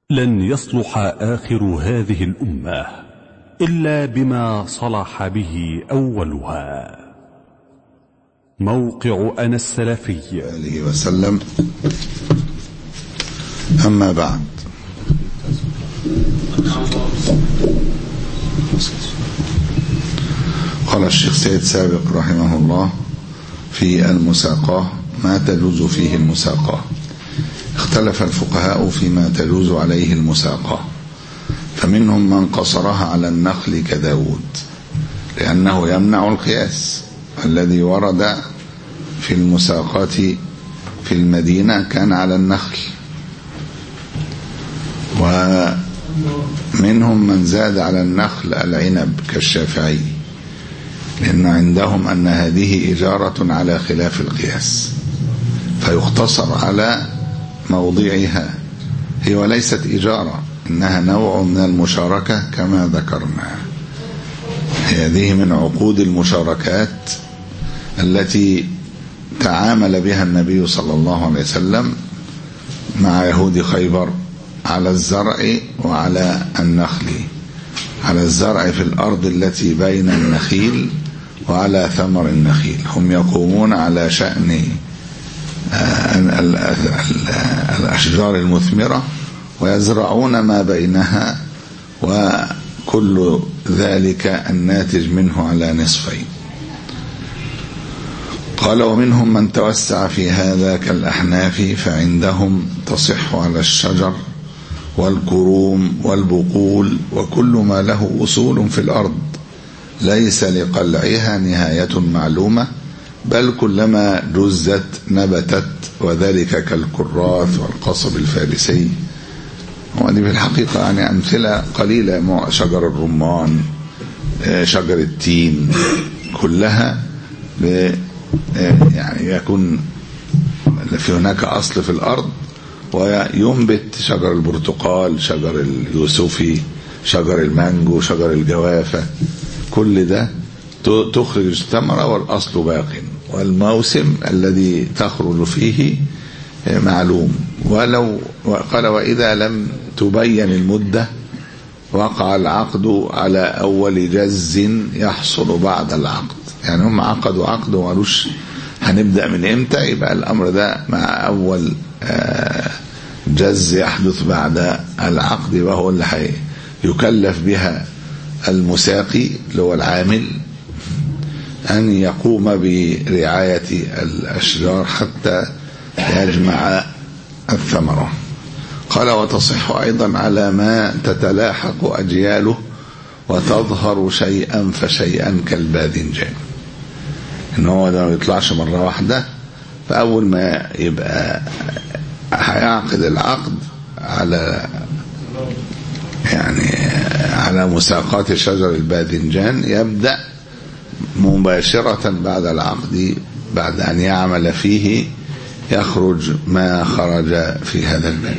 لن يصلح آخر هذه الأمة إلا بما صلح به أولها موقع أنا السلفي آله وسلم أما بعد قال الشيخ سيد سابق رحمه الله في المساقاه ما تجوز فيه المساقاه اختلف الفقهاء فيما تجوز عليه المساقاه فمنهم من قصرها على النخل كداود لأنه يمنع القياس الذي ورد في المساقات في المدينة كان على النخل ومنهم من زاد على النخل العنب كالشافعي لأن عندهم أن هذه إجارة على خلاف القياس فيختصر على موضعها هي وليست إجارة إنها نوع من المشاركة كما ذكرنا هذه من عقود المشاركات التي تعامل بها النبي صلى الله عليه وسلم مع يهود خيبر على الزرع وعلى النخل على الزرع في الأرض التي بين النخيل وعلى ثمر النخيل هم يقومون على شأن الأشجار المثمرة ويزرعون ما بينها وكل ذلك الناتج منه على نصفين قال ومنهم من توسع في هذا كالأحناف فعندهم تصح على الشجر والكروم والبقول وكل ما له أصول في الأرض ليس لقلعها نهاية معلومة بل كلما جزت نبتت وذلك كالكراث والقصب الفارسي ودي في الحقيقة يعني أمثلة قليلة شجر الرمان شجر التين كلها يعني يكون في هناك أصل في الأرض وينبت شجر البرتقال شجر اليوسفي شجر المانجو شجر الجوافة كل ده تخرج الثمرة والأصل باق والموسم الذي تخرج فيه معلوم ولو قال وإذا لم تبين المدة وقع العقد على أول جز يحصل بعد العقد يعني هم عقدوا عقد وقالوش هنبدأ من امتى يبقى الأمر ده مع أول جز يحدث بعد العقد وهو اللي يكلف بها المساقي اللي هو العامل أن يقوم برعاية الأشجار حتى يجمع الثمرة قال وتصح أيضا على ما تتلاحق أجياله وتظهر شيئا فشيئا كالباذنجان إن هو ده ما يطلعش مرة واحدة فأول ما يبقى هيعقد العقد على يعني على مساقات شجر الباذنجان يبدأ مباشرة بعد العقد بعد أن يعمل فيه يخرج ما خرج في هذا الباب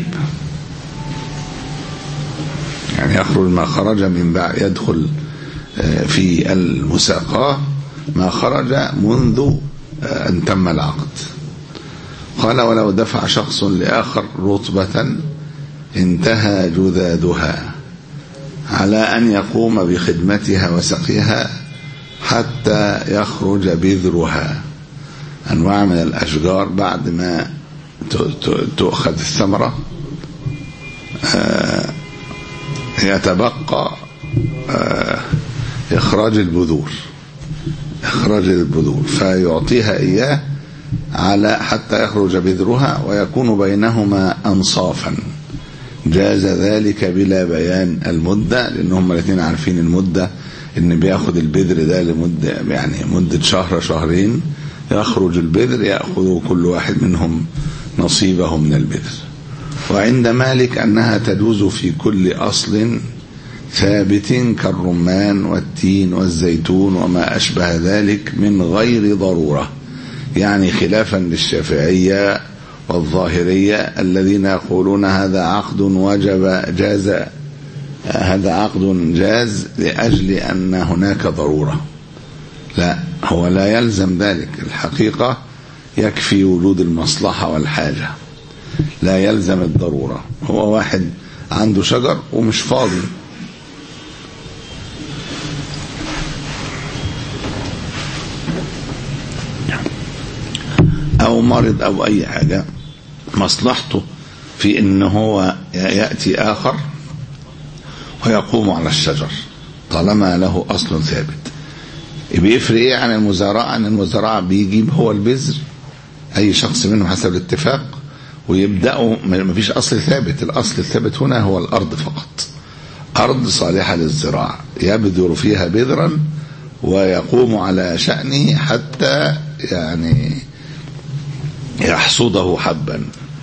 يعني يخرج ما خرج من بعد يدخل في المساقاه ما خرج منذ أن تم العقد قال ولو دفع شخص لآخر رطبة انتهى جذاذها على أن يقوم بخدمتها وسقيها حتى يخرج بذرها أنواع من الأشجار بعد ما تؤخذ الثمرة يتبقى إخراج البذور إخراج البذور فيعطيها إياه على حتى يخرج بذرها ويكون بينهما أنصافا جاز ذلك بلا بيان المدة لأن هم الاثنين عارفين المدة إن بياخد البذر ده لمدة يعني مدة شهر شهرين يخرج البذر يأخذ كل واحد منهم نصيبه من البذر وعند مالك أنها تجوز في كل أصل ثابت كالرمان والتين والزيتون وما أشبه ذلك من غير ضرورة يعني خلافا للشافعية والظاهرية الذين يقولون هذا عقد وجب جاز هذا عقد جاز لأجل أن هناك ضرورة لا هو لا يلزم ذلك الحقيقة يكفي وجود المصلحة والحاجة لا يلزم الضرورة هو واحد عنده شجر ومش فاضي او مرض او اي حاجة مصلحته في ان هو يأتي اخر ويقوم على الشجر طالما له اصل ثابت بيفرق ايه عن المزارعة عن المزارعة بيجيب هو البذر اي شخص منهم حسب الاتفاق ويبدأوا مفيش اصل ثابت الاصل الثابت هنا هو الارض فقط ارض صالحة للزراعة يبذر فيها بذرا ويقوم على شأنه حتى يعني يحصده حبا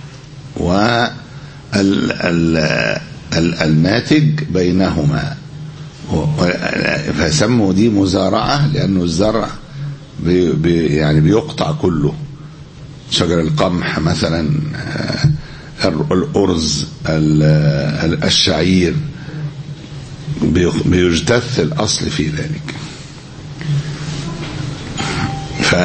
والناتج بينهما فسموا دي مزارعة لأنه الزرع بي بي يعني بيقطع كله شجر القمح مثلا الأرز الشعير بيجتث الأصل في ذلك ف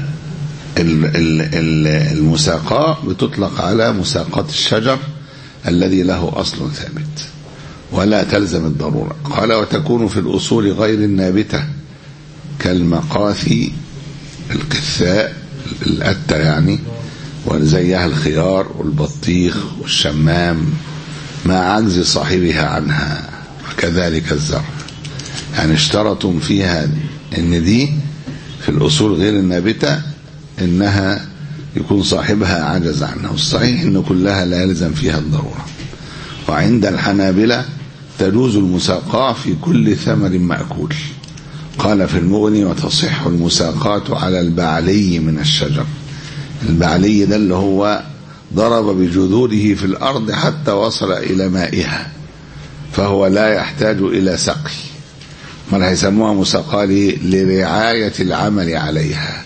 المساقاة بتطلق على مساقات الشجر الذي له أصل ثابت ولا تلزم الضرورة قال وتكون في الأصول غير النابتة كالمقاثي القثاء الأتة يعني وزيها الخيار والبطيخ والشمام مع عجز صاحبها عنها وكذلك الزرع يعني اشترطوا فيها ان دي في الأصول غير النابتة انها يكون صاحبها عجز عنها والصحيح ان كلها لا يلزم فيها الضرورة وعند الحنابلة تجوز المساقاة في كل ثمر مأكول قال في المغني وتصح المساقات على البعلي من الشجر البعلي ده اللي هو ضرب بجذوره في الأرض حتى وصل إلى مائها فهو لا يحتاج إلى سقي من هيسموها مساقاة لرعاية العمل عليها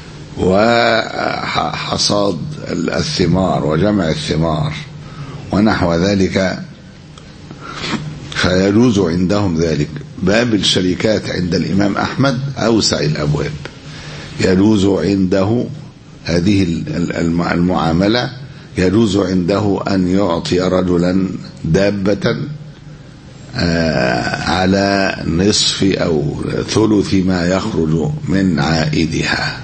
وحصاد الثمار وجمع الثمار ونحو ذلك فيجوز عندهم ذلك باب الشركات عند الإمام أحمد أوسع الأبواب يجوز عنده هذه المعاملة يجوز عنده أن يعطي رجلا دابة على نصف أو ثلث ما يخرج من عائدها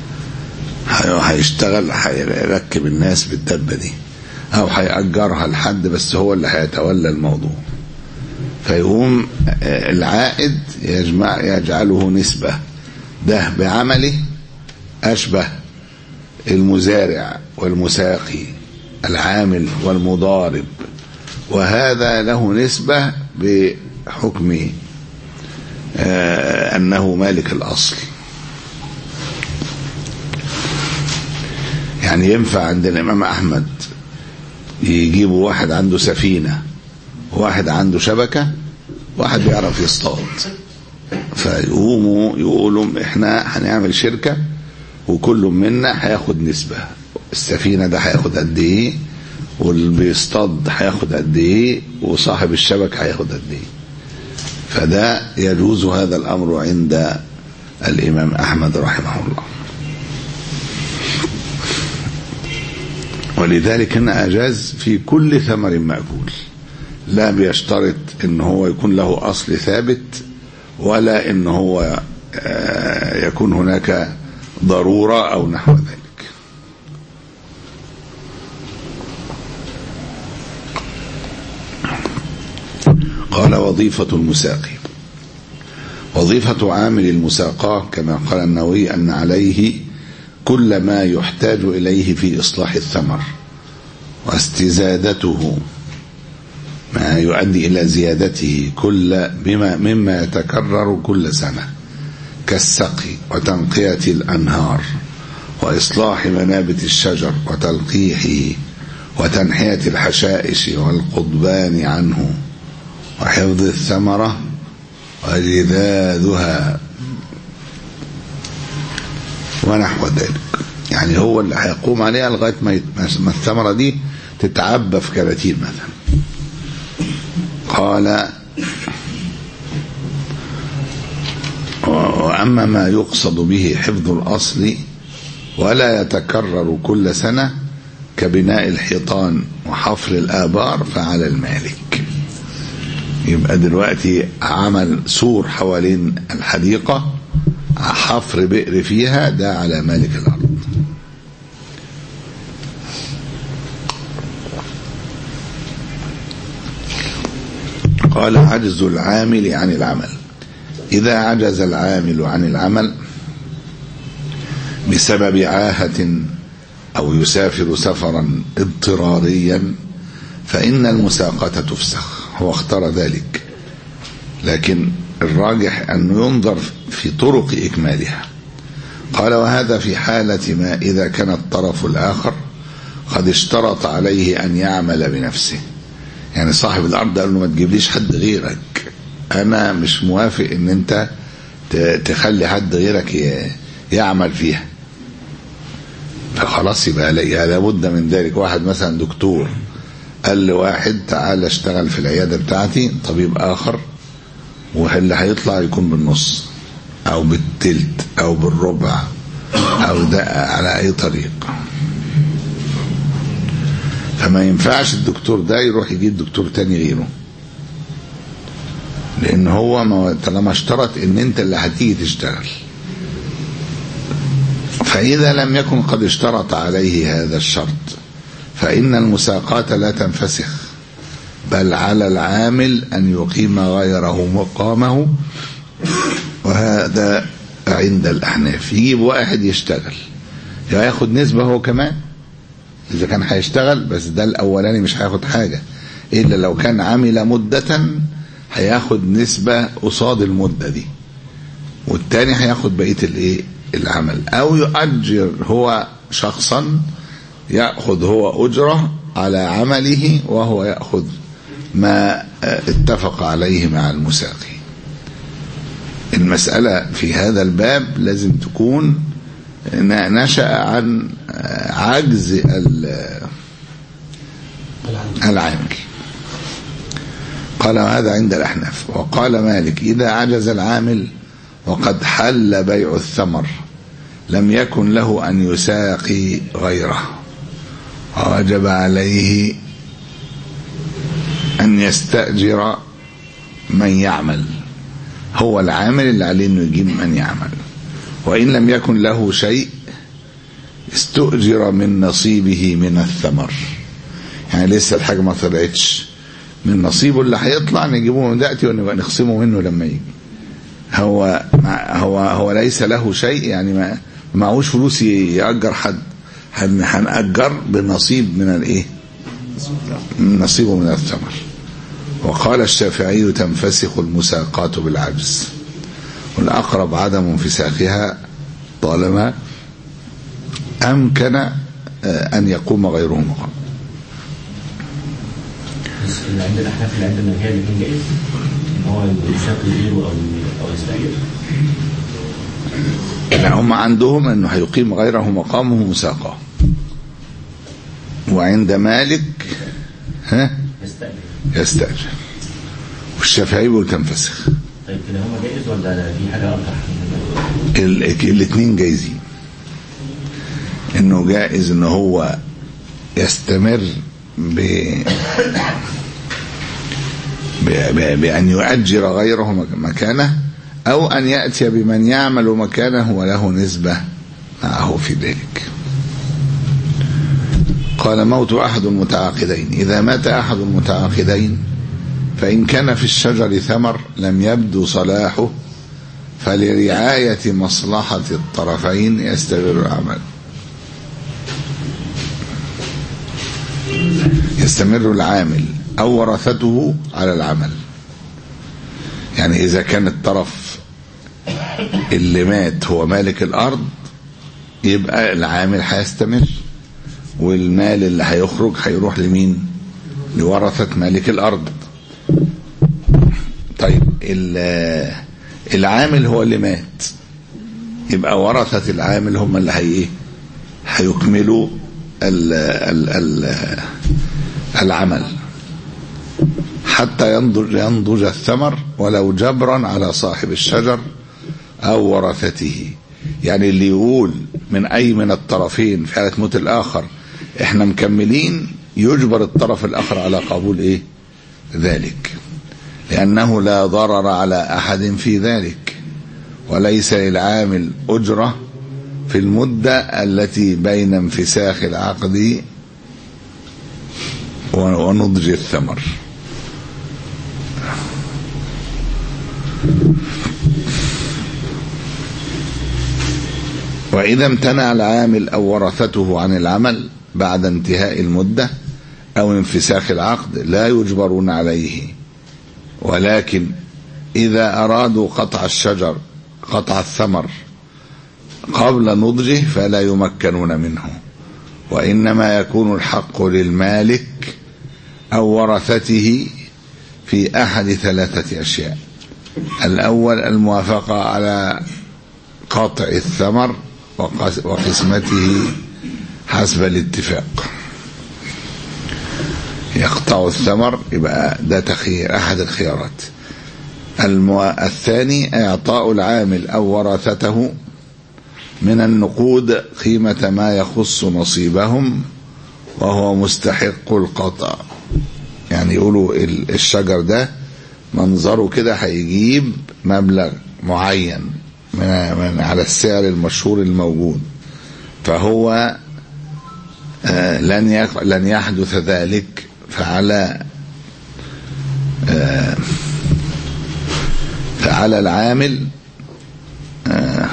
هيشتغل هيركب الناس بالدبة دي او هيأجرها لحد بس هو اللي هيتولى الموضوع فيقوم العائد يجمع يجعله نسبة ده بعمله أشبه المزارع والمساقي العامل والمضارب وهذا له نسبة بحكم أنه مالك الأصل يعني ينفع عند الإمام أحمد يجيبوا واحد عنده سفينة واحد عنده شبكة واحد بيعرف يصطاد فيقوموا يقولوا احنا هنعمل شركة وكل منا هياخد نسبة السفينة ده هياخد قد ايه واللي بيصطاد هياخد قد ايه وصاحب الشبكة هياخد قد ايه فده يجوز هذا الأمر عند الإمام أحمد رحمه الله ولذلك هنا أجاز في كل ثمر مأكول لا بيشترط ان هو يكون له أصل ثابت ولا ان هو يكون هناك ضرورة أو نحو ذلك قال وظيفة المساقي وظيفة عامل المساقاة كما قال النووي أن عليه كل ما يحتاج إليه في إصلاح الثمر واستزادته ما يؤدي إلى زيادته كل بما مما يتكرر كل سنة كالسقي وتنقية الأنهار وإصلاح منابت الشجر وتلقيحه وتنحية الحشائش والقضبان عنه وحفظ الثمرة وجذاذها ونحو ذلك يعني هو اللي هيقوم عليها لغاية ما الثمرة دي تتعبى في كراتين مثلا قال وأما ما يقصد به حفظ الأصل ولا يتكرر كل سنة كبناء الحيطان وحفر الآبار فعلى المالك يبقى دلوقتي عمل سور حوالين الحديقة حفر بئر فيها ده على مالك الأرض قال عجز العامل عن العمل إذا عجز العامل عن العمل بسبب عاهة أو يسافر سفرا اضطراريا فإن المساقة تفسخ هو اختار ذلك لكن الراجح أنه ينظر في طرق إكمالها قال وهذا في حالة ما إذا كان الطرف الآخر قد اشترط عليه أن يعمل بنفسه يعني صاحب الأرض قال له ما تجيبليش حد غيرك أنا مش موافق أن أنت تخلي حد غيرك يعمل فيها فخلاص يبقى لابد من ذلك واحد مثلا دكتور قال لواحد تعال اشتغل في العيادة بتاعتي طبيب آخر واللي هيطلع يكون بالنص أو بالتلت أو بالربع أو ده على أي طريق فما ينفعش الدكتور ده يروح يجيب دكتور تاني غيره لأن هو ما طالما اشترط إن أنت اللي هتيجي تشتغل فإذا لم يكن قد اشترط عليه هذا الشرط فإن المساقات لا تنفسخ بل على العامل أن يقيم غيره مقامه وهذا عند الأحناف يجيب واحد يشتغل ياخد نسبة هو كمان إذا كان هيشتغل بس ده الأولاني مش هياخد حاجة إلا لو كان عمل مدة هياخد نسبة قصاد المدة دي والتاني هياخد بقية الايه العمل أو يؤجر هو شخصا يأخذ هو أجرة على عمله وهو يأخذ ما اتفق عليه مع المساقي المسألة في هذا الباب لازم تكون نشأ عن عجز العامل قال هذا عند الأحناف وقال مالك إذا عجز العامل وقد حل بيع الثمر لم يكن له أن يساقي غيره ووجب عليه أن يستأجر من يعمل هو العامل اللي عليه أنه يجيب من يعمل وإن لم يكن له شيء استؤجر من نصيبه من الثمر يعني لسه الحاجة ما طلعتش من نصيبه اللي هيطلع نجيبه من دقتي ونبقى نخصمه منه لما يجي هو هو هو ليس له شيء يعني ما معهوش فلوس يأجر حد هنأجر بنصيب من الايه نصيبه من الثمر وقال الشافعي تنفسخ المساقات بالعجز والأقرب عدم انفساخها طالما أمكن أن يقوم غيره مقام بس اللي عند الأحناف اللي عند الملكية الاثنين جائز إن هو يساق غيره أو أو يستأجر لا هم عندهم أنه هيقيم غيره مقامه مساقة وعند مالك ها يستأجر يستأجر والشافعي بيقول تنفسخ طيب كده هما جائز ولا في حاجة أرجح الاثنين جايزين انه جائز ان هو يستمر ب ب- بأن يؤجر غيره مكانه أو أن يأتي بمن يعمل مكانه وله نسبة معه في ذلك قال موت أحد المتعاقدين إذا مات أحد المتعاقدين فإن كان في الشجر ثمر لم يبدو صلاحه فلرعاية مصلحة الطرفين يستمر العمل يستمر العامل أو ورثته على العمل يعني إذا كان الطرف اللي مات هو مالك الأرض يبقى العامل هيستمر والمال اللي هيخرج هيروح لمين لورثة مالك الأرض طيب ال- العامل هو اللي مات يبقى ورثة العامل هم اللي هي ايه هيكملوا ال ال ال العمل حتى ينضج ينضج الثمر ولو جبرا على صاحب الشجر او ورثته يعني اللي يقول من اي من الطرفين في حاله موت الاخر احنا مكملين يجبر الطرف الاخر على قبول ايه ذلك لانه لا ضرر على احد في ذلك وليس للعامل اجره في المده التي بين انفساخ العقد ونضج الثمر وإذا امتنع العامل أو ورثته عن العمل بعد انتهاء المدة أو انفساخ العقد لا يجبرون عليه ولكن إذا أرادوا قطع الشجر قطع الثمر قبل نضجه فلا يمكنون منه وإنما يكون الحق للمالك أو ورثته في أحد ثلاثة أشياء الأول الموافقة على قطع الثمر وقسمته حسب الاتفاق يقطع الثمر يبقى ده تخيير أحد الخيارات المو... الثاني إعطاء العامل أو ورثته من النقود قيمة ما يخص نصيبهم وهو مستحق القطع يعني يقولوا الشجر ده منظره كده هيجيب مبلغ معين من, من على السعر المشهور الموجود فهو آه لن لن يحدث ذلك فعلى آه فعلى العامل آه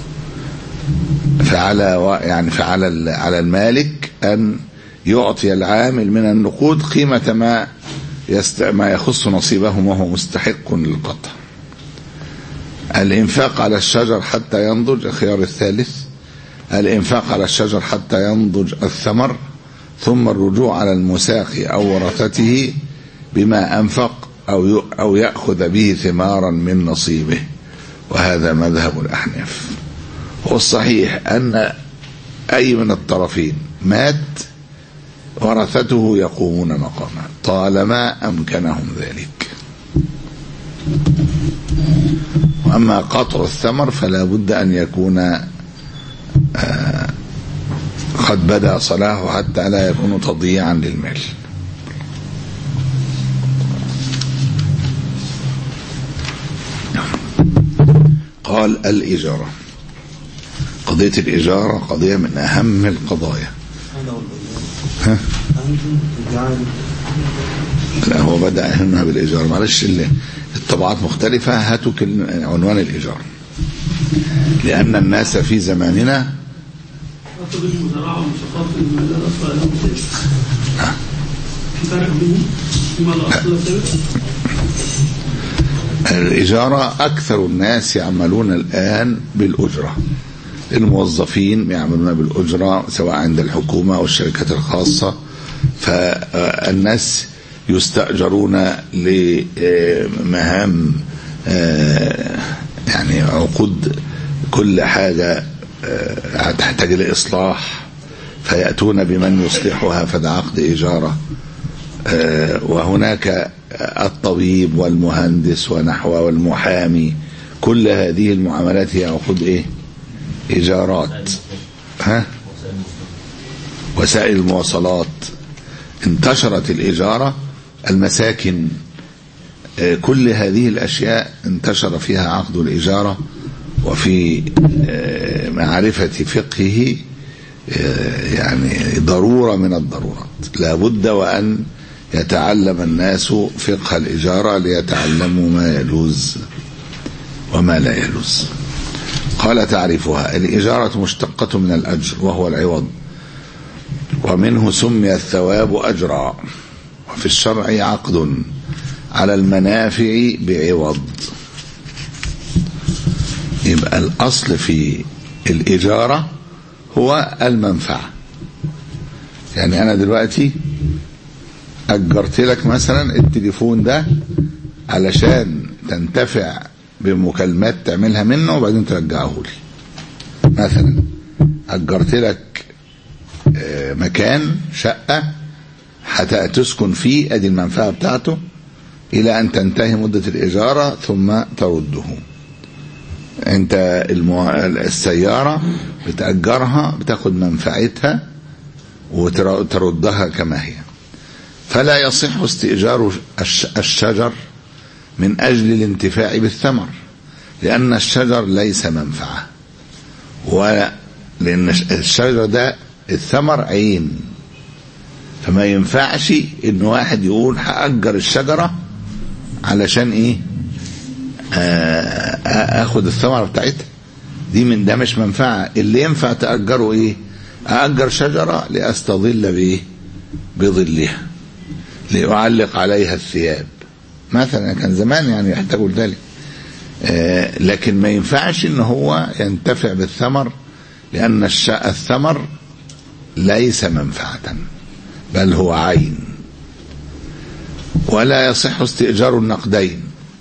فعلى يعني فعلى على المالك ان يعطي العامل من النقود قيمة ما يست... ما يخص نصيبهم وهو مستحق للقطع الإنفاق على الشجر حتى ينضج الخيار الثالث الإنفاق على الشجر حتى ينضج الثمر ثم الرجوع على المساق أو ورثته بما أنفق أو ي... أو يأخذ به ثمارا من نصيبه وهذا مذهب الأحناف والصحيح أن أي من الطرفين مات ورثته يقومون مقامه طالما أمكنهم ذلك وأما قطع الثمر فلا بد أن يكون قد بدأ صلاحه حتى لا يكون تضييعا للمال قال الإجارة قضية الإجارة قضية من أهم القضايا ها؟ لا هو بدأ هنا بالإيجار معلش الطبعات مختلفة هاتوا عنوان الإيجار لأن الناس في زماننا الإجارة أكثر الناس يعملون الآن بالأجرة الموظفين يعملون بالأجرة سواء عند الحكومة أو الشركات الخاصة فالناس يستأجرون لمهام يعني عقود كل حاجة تحتاج لإصلاح فيأتون بمن يصلحها فده عقد إجارة وهناك الطبيب والمهندس ونحو والمحامي كل هذه المعاملات هي عقود ايه ايجارات ها وسائل المواصلات انتشرت الاجاره المساكن كل هذه الاشياء انتشر فيها عقد الاجاره وفي معرفه فقهه يعني ضروره من الضرورات لابد وان يتعلم الناس فقه الإجارة ليتعلموا ما يجوز وما لا يجوز قال تعريفها الإجارة مشتقة من الأجر وهو العوض ومنه سمي الثواب أجرا وفي الشرع عقد على المنافع بعوض يبقى الأصل في الإجارة هو المنفعة يعني أنا دلوقتي أجرت لك مثلا التليفون ده علشان تنتفع بمكالمات تعملها منه وبعدين ترجعه لي مثلا أجرت لك مكان شقة حتى تسكن فيه ادي المنفعة بتاعته إلى أن تنتهي مدة الإجارة ثم ترده أنت المو... السيارة بتأجرها بتاخد منفعتها وتردها كما هي فلا يصح استئجار الش- الشجر من أجل الانتفاع بالثمر لأن الشجر ليس منفعة ولا لأن الش- الشجر ده الثمر عين فما ينفعش إن واحد يقول هأجر الشجرة علشان إيه آه، آه، آخد الثمرة بتاعتها دي من ده مش منفعة اللي ينفع تأجره إيه أأجر شجرة لأستظل بإيه بظلها لأعلق عليها الثياب مثلا كان زمان يعني يحتاجوا لذلك آه، لكن ما ينفعش ان هو ينتفع بالثمر لان الش- الثمر ليس منفعة بل هو عين ولا يصح استئجار النقدين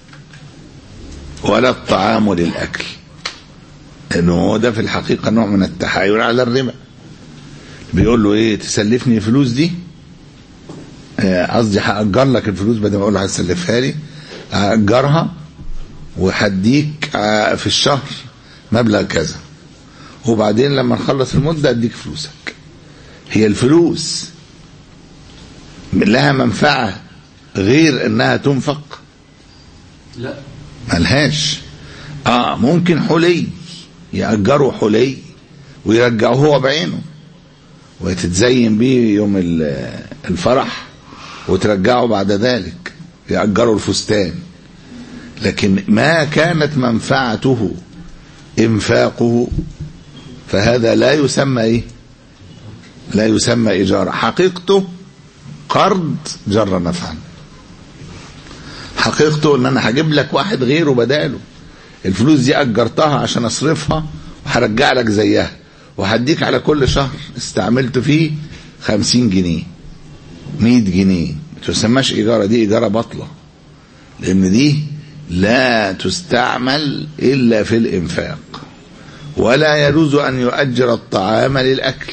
ولا الطعام للأكل لأنه هو ده في الحقيقة نوع من التحايل على الربا بيقول له ايه تسلفني الفلوس دي آه، قصدي هأجر لك الفلوس بدل ما اقول له هتسلفها لي هأجرها وهديك آه، في الشهر مبلغ كذا وبعدين لما نخلص المدة اديك فلوسك هي الفلوس لها منفعة غير انها تنفق لا ملهاش اه ممكن حلي يأجروا حلي ويرجعوه هو بعينه وتتزين بيه يوم ال- الفرح وترجعه بعد ذلك يأجروا الفستان لكن ما كانت منفعته انفاقه فهذا لا يسمى ايه لا يسمى اجاره حقيقته قرض جر نفعا حقيقته ان انا هجيب لك واحد غيره بداله الفلوس دي اجرتها عشان اصرفها وهرجع لك زيها وهديك على كل شهر استعملت فيه خمسين جنيه مية جنيه ما تسماش ايجاره دي ايجاره باطله لان دي لا تستعمل الا في الانفاق ولا يجوز ان يؤجر الطعام للاكل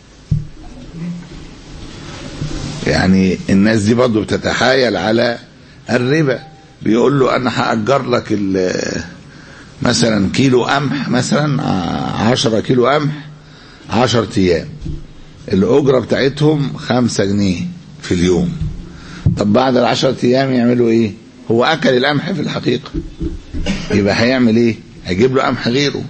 يعني الناس دي برضه بتتحايل على الربا بيقول له انا هاجر لك ال- مثلا كيلو قمح مثلا ع- عشرة كيلو قمح عشر ايام الاجره بتاعتهم خمسة جنيه في اليوم طب بعد العشرة ايام يعملوا ايه هو اكل القمح في الحقيقه يبقى هيعمل ايه هيجيب له قمح غيره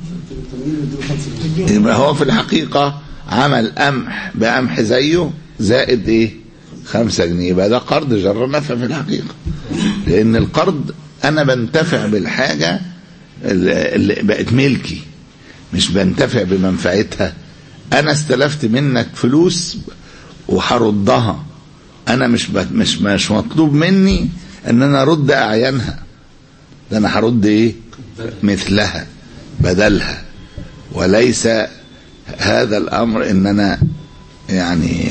يبقى هو في الحقيقة عمل قمح بقمح زيه زائد ايه خمسة جنيه يبقى ده قرض جر نفع في الحقيقة لان القرض انا بنتفع بالحاجة اللي اللي بقت ملكي مش بنتفع بمنفعتها انا استلفت منك فلوس وهردها انا مش ب- مش مش مطلوب مني ان انا ارد اعيانها ده انا هرد ايه مثلها بدلها وليس هذا الامر ان انا يعني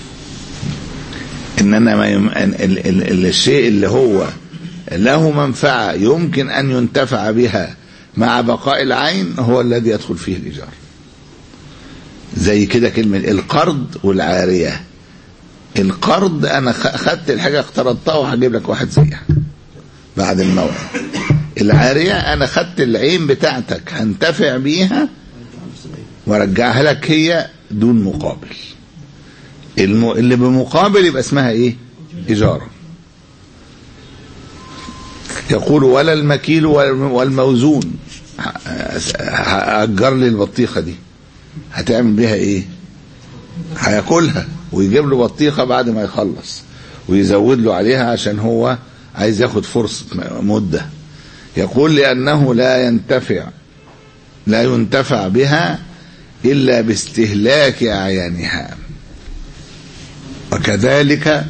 ان انا ما يم... ال... ال... ال... الشيء اللي هو له منفعه يمكن ان ينتفع بها مع بقاء العين هو الذي يدخل فيه الايجار زي كده كلمه القرض والعاريه القرض انا خ- خدت الحاجه اقترضتها وهجيب لك واحد زيها بعد الموعد العاريه انا خدت العين بتاعتك هنتفع بيها وارجعها لك هي دون مقابل الم... اللي بمقابل يبقى اسمها ايه اجاره يقول ولا المكيل وال- والموزون ه- هأجر لي البطيخة دي هتعمل بيها ايه هياكلها ويجيب له بطيخة بعد ما يخلص ويزود له عليها عشان هو عايز ياخد فرصة مدة يقول لأنه لا ينتفع لا ينتفع بها إلا باستهلاك أعيانها وكذلك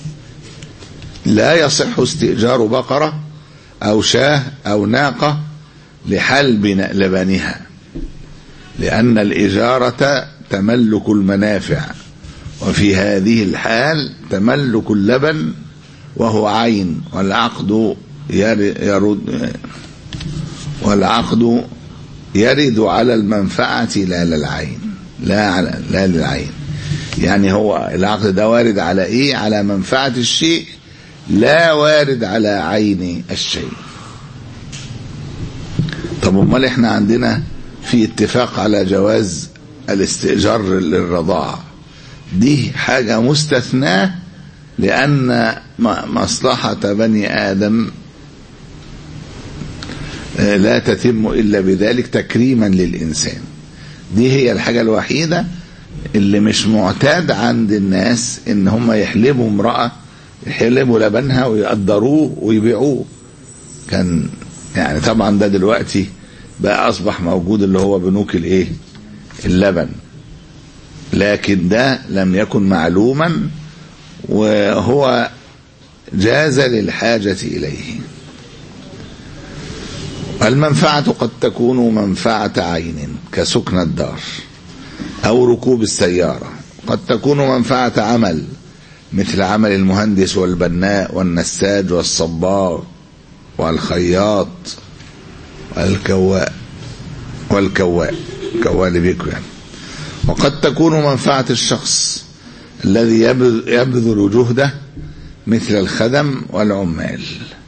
لا يصح استئجار بقرة أو شاه أو ناقة لحلب لبنها لأن الإجارة تملك المنافع وفي هذه الحال تملك اللبن وهو عين والعقد ير- يرد والعقد يرد على المنفعة لا للعين لا على لا للعين يعني هو العقد ده وارد على ايه على منفعة الشيء لا وارد على عين الشيء طب امال احنا عندنا في اتفاق على جواز الاستئجار للرضاعة دي حاجة مستثناة لأن مصلحة بني آدم لا تتم إلا بذلك تكريما للإنسان دي هي الحاجة الوحيدة اللي مش معتاد عند الناس إن هم يحلبوا امرأة يحلبوا لبنها ويقدروه ويبيعوه كان يعني طبعا ده دلوقتي بقى أصبح موجود اللي هو بنوك الإيه اللبن لكن ده لم يكن معلوما وهو جاز للحاجة إليه المنفعة قد تكون منفعة عين كسكن الدار أو ركوب السيارة قد تكون منفعة عمل مثل عمل المهندس والبناء والنساج والصباغ والخياط والكواء والكواء كواء اللي بيكوي يعني وقد تكون منفعة الشخص الذي يبذل جهده مثل الخدم والعمال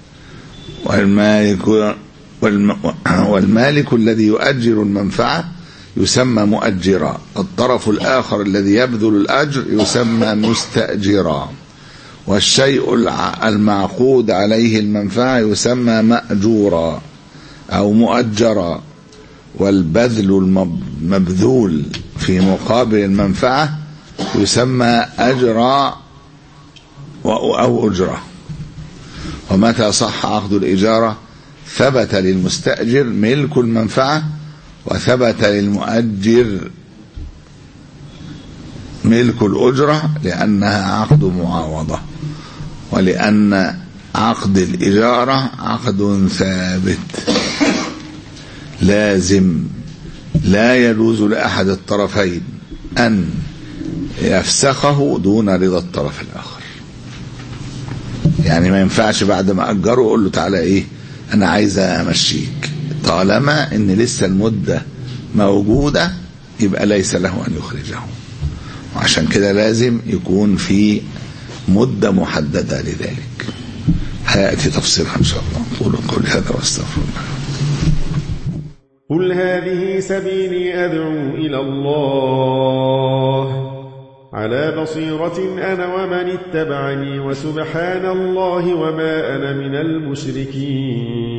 والمالك والمالك الذي يؤجر المنفعة يسمى مؤجرا الطرف الآخر الذي يبذل الأجر يسمى مستأجرا والشيء المعقود عليه المنفعة يسمى مأجورا أو مؤجرا والبذل المبذول في مقابل المنفعة يسمى أجرا أو أجرة ومتى صح عقد الإجارة ثبت للمستأجر ملك المنفعة وثبت للمؤجر ملك الأجرة لأنها عقد معاوضة ولأن عقد الإجارة عقد ثابت لازم لا يجوز لأحد الطرفين أن يفسخه دون رضا الطرف الآخر يعني ما ينفعش بعد ما أجره يقول له تعالى إيه أنا عايز أمشيك طالما إن لسه المدة موجودة يبقى ليس له أن يخرجه وعشان كده لازم يكون في مدة محددة لذلك هيأتي تفصيلها إن شاء الله قولوا قولي هذا واستغفر الله قل هذه سبيلي أدعو إلى الله على بصيرة أنا ومن اتبعني وسبحان الله وما أنا من المشركين